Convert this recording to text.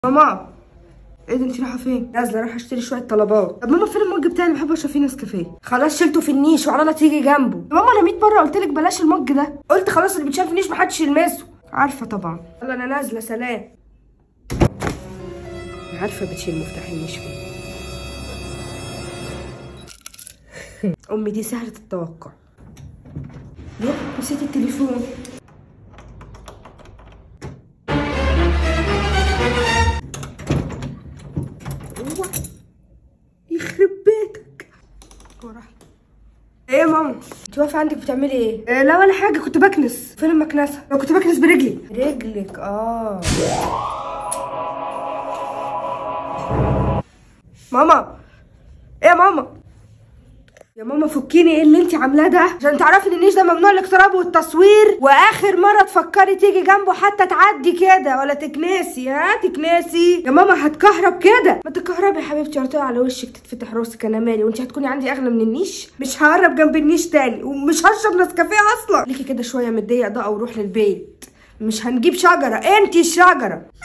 ماما ايه ده انت رايحه فين؟ نازله رايحه اشتري شويه طلبات طب ماما فين المج بتاعي اللي بحب اشرب فيه نسكافيه؟ خلاص شلته في النيش وعلاله تيجي جنبه يا ماما انا 100 مره قلت لك بلاش المج ده قلت خلاص اللي بيتشال في النيش محدش يلمسه عارفه طبعا يلا انا نازله سلام انا عارفه بتشيل مفتاح النيش فين امي دي سهله التوقع يب نسيت التليفون هو يخرب بيتك وراح ايه يا ماما انت واقفه عندك بتعملي ايه إيه لا ولا حاجه كنت بكنس فين المكنسه لو كنت بكنس برجلي رجلك اه ماما ايه يا ماما يا ماما فكيني ايه اللي انت عاملاه ده عشان تعرفي ان النيش ده ممنوع الاقتراب والتصوير واخر مره تفكري تيجي جنبه حتى تعدي كده ولا تكنسي ها تكنسي يا ماما هتكهرب كده ما تكهربي يا حبيبتي هتقع على وشك تتفتح راسك انا مالي وانت هتكوني عندي اغلى من النيش مش هقرب جنب النيش تاني ومش هشرب نسكافيه اصلا ليكي كده شويه متضايق ده او روح للبيت مش هنجيب شجره انت الشجره